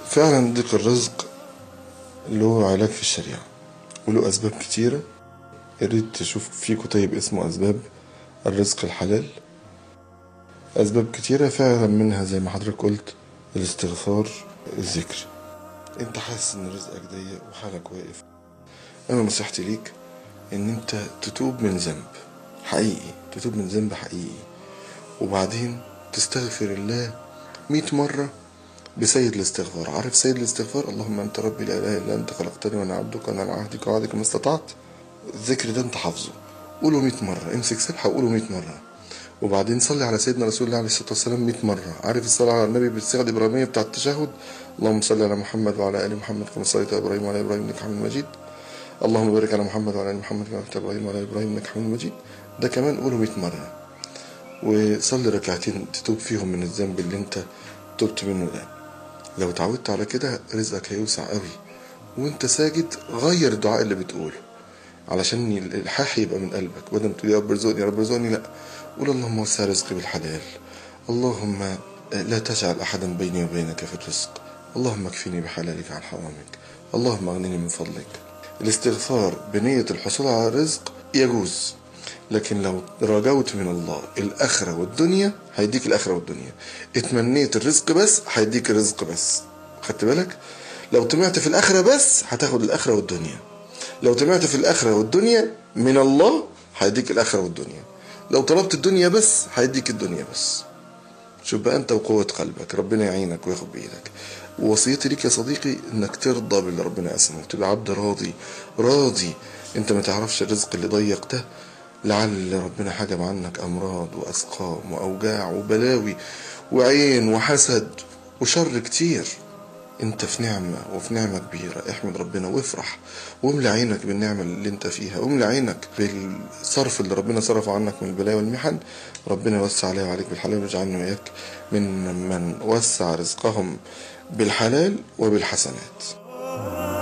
فعلا ضيق الرزق له علاج في الشريعة وله أسباب كتيرة يا ريت تشوف في كتيب اسمه أسباب الرزق الحلال أسباب كتيرة فعلا منها زي ما حضرتك قلت الاستغفار الذكر انت حاسس ان رزقك ضيق وحالك واقف انا نصيحتي ليك ان انت تتوب من ذنب حقيقي تتوب من ذنب حقيقي وبعدين تستغفر الله مئة مرة بسيد الاستغفار عارف سيد الاستغفار اللهم انت ربي لا اله الا انت خلقتني وانا عبدك وانا على عهدك ووعدك ما استطعت الذكر ده انت حافظه قوله 100 مرة امسك سبحة وقوله 100 مرة وبعدين صلي على سيدنا رسول الله عليه الصلاة والسلام 100 مرة عارف الصلاة على النبي بالصيغة الإبراهيمية بتاع التشهد اللهم صل على محمد وعلى آل محمد كما صليت على إبراهيم وعلى إبراهيم إنك حميد مجيد اللهم بارك على محمد وعلى آل محمد كما باركت على إبراهيم وعلى آل إبراهيم إنك حميد مجيد ده كمان قوله 100 مرة وصلي ركعتين تتوب فيهم من الذنب اللي انت تبت منه ده لو اتعودت على كده رزقك هيوسع قوي وانت ساجد غير الدعاء اللي بتقوله علشان الالحاح يبقى من قلبك بدل ما تقول يا رب ارزقني يا رب ارزقني لا قول اللهم وسع رزقي بالحلال اللهم لا تجعل احدا بيني وبينك في الرزق اللهم اكفني بحلالك عن حرامك اللهم اغنني من فضلك الاستغفار بنية الحصول على الرزق يجوز لكن لو رجوت من الله الآخرة والدنيا هيديك الآخرة والدنيا اتمنيت الرزق بس هيديك الرزق بس خدت بالك لو طمعت في الآخرة بس هتاخد الآخرة والدنيا لو طمعت في الآخرة والدنيا من الله هيديك الآخرة والدنيا لو طلبت الدنيا بس هيديك الدنيا بس شوف بقى انت وقوة قلبك ربنا يعينك وياخد بإيدك ووصيتي ليك يا صديقي انك ترضى باللي ربنا قسمه تبقى عبد راضي راضي انت ما تعرفش الرزق اللي ضيق ده لعل ربنا حجب عنك امراض واسقام واوجاع وبلاوي وعين وحسد وشر كتير انت في نعمة وفي نعمة كبيرة احمد ربنا وافرح واملى عينك بالنعمة اللي انت فيها واملى عينك بالصرف اللي ربنا صرفه عنك من البلايا والمحن ربنا يوسع عليها وعليك بالحلال ويجعلنا وإياك من من وسع رزقهم بالحلال وبالحسنات